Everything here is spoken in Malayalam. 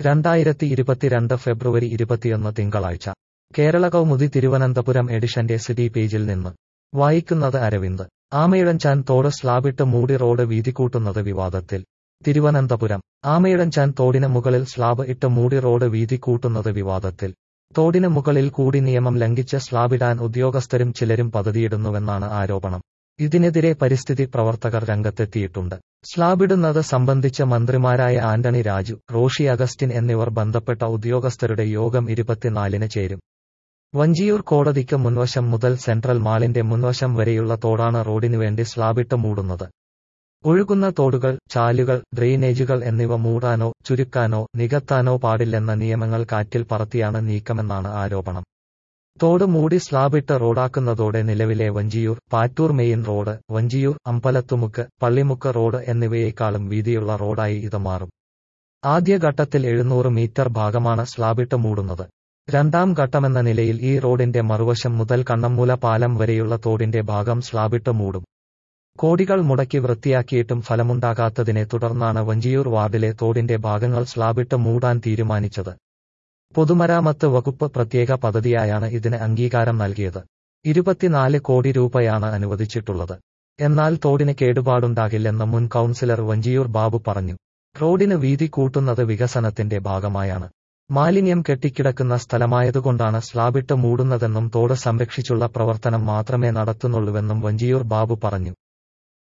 രണ്ടായിരത്തി ഇരുപത്തിരണ്ട് ഫെബ്രുവരി ഇരുപത്തിയൊന്ന് തിങ്കളാഴ്ച കേരള കൗമുദി തിരുവനന്തപുരം എഡിഷന്റെ സിറ്റി പേജിൽ നിന്ന് വായിക്കുന്നത് അരവിന്ദ് ആമയിഴഞ്ചാൻ തോട് സ്ലാബിട്ട് മൂടി റോഡ് വീതി കൂട്ടുന്നത് വിവാദത്തിൽ തിരുവനന്തപുരം ആമയിഴഞ്ചാൻ തോടിന് മുകളിൽ സ്ലാബ് ഇട്ട് മൂടി റോഡ് വീതി കൂട്ടുന്നത് വിവാദത്തിൽ തോടിന് മുകളിൽ കൂടി നിയമം ലംഘിച്ച് സ്ലാബിടാൻ ഉദ്യോഗസ്ഥരും ചിലരും പദ്ധതിയിടുന്നുവെന്നാണ് ആരോപണം ഇതിനെതിരെ പരിസ്ഥിതി പ്രവർത്തകർ രംഗത്തെത്തിയിട്ടുണ്ട് സ്ലാബിടുന്നത് സംബന്ധിച്ച് മന്ത്രിമാരായ ആന്റണി രാജു റോഷി അഗസ്റ്റിൻ എന്നിവർ ബന്ധപ്പെട്ട ഉദ്യോഗസ്ഥരുടെ യോഗം ഇരുപത്തിനാലിന് ചേരും വഞ്ചിയൂർ കോടതിക്ക് മുൻവശം മുതൽ സെൻട്രൽ മാളിന്റെ മുൻവശം വരെയുള്ള തോടാണ് റോഡിനുവേണ്ടി സ്ലാബിട്ട് മൂടുന്നത് ഒഴുകുന്ന തോടുകൾ ചാലുകൾ ഡ്രെയിനേജുകൾ എന്നിവ മൂടാനോ ചുരുക്കാനോ നികത്താനോ പാടില്ലെന്ന നിയമങ്ങൾ കാറ്റിൽ പറത്തിയാണ് നീക്കമെന്നാണ് ആരോപണം തോട് മൂടി സ്ലാബിട്ട് റോഡാക്കുന്നതോടെ നിലവിലെ Vanchiyoor Pattoor main road Vanchiyoor Ambalathumukku Pallimukku road എന്നിവയേക്കാളും വീതിയുള്ള റോഡായി ഇത് മാറും ആദ്യഘട്ടത്തിൽ എഴുന്നൂറ് മീറ്റർ ഭാഗമാണ് സ്ലാബിട്ട് മൂടുന്നത് രണ്ടാം ഘട്ടമെന്ന നിലയിൽ ഈ റോഡിന്റെ മറുവശം മുതൽ കണ്ണമ്മൂല പാലം വരെയുള്ള തോടിന്റെ ഭാഗം സ്ലാബിട്ട് മൂടും കോടികൾ മുടക്കി വൃത്തിയാക്കിയിട്ടും ഫലമുണ്ടാകാത്തതിനെ തുടർന്നാണ് വഞ്ചിയൂർ വാർഡിലെ തോടിന്റെ ഭാഗങ്ങൾ സ്ലാബിട്ട് മൂടാൻ തീരുമാനിച്ചത് പൊതുമരാമത്ത് വകുപ്പ് പ്രത്യേക പദ്ധതിയായാണ് ഇതിന് അംഗീകാരം നൽകിയത് ഇരുപത്തിനാല് കോടി രൂപയാണ് അനുവദിച്ചിട്ടുള്ളത് എന്നാൽ തോടിന് കേടുപാടുണ്ടാകില്ലെന്ന് മുൻ കൌൺസിലർ വഞ്ചിയൂർ ബാബു പറഞ്ഞു റോഡിന് വീതി കൂട്ടുന്നത് വികസനത്തിന്റെ ഭാഗമായാണ് മാലിന്യം കെട്ടിക്കിടക്കുന്ന സ്ഥലമായതുകൊണ്ടാണ് സ്ലാബിട്ട് മൂടുന്നതെന്നും തോട് സംരക്ഷിച്ചുള്ള പ്രവർത്തനം മാത്രമേ നടത്തുന്നുള്ളൂവെന്നും വഞ്ചിയൂർ ബാബു പറഞ്ഞു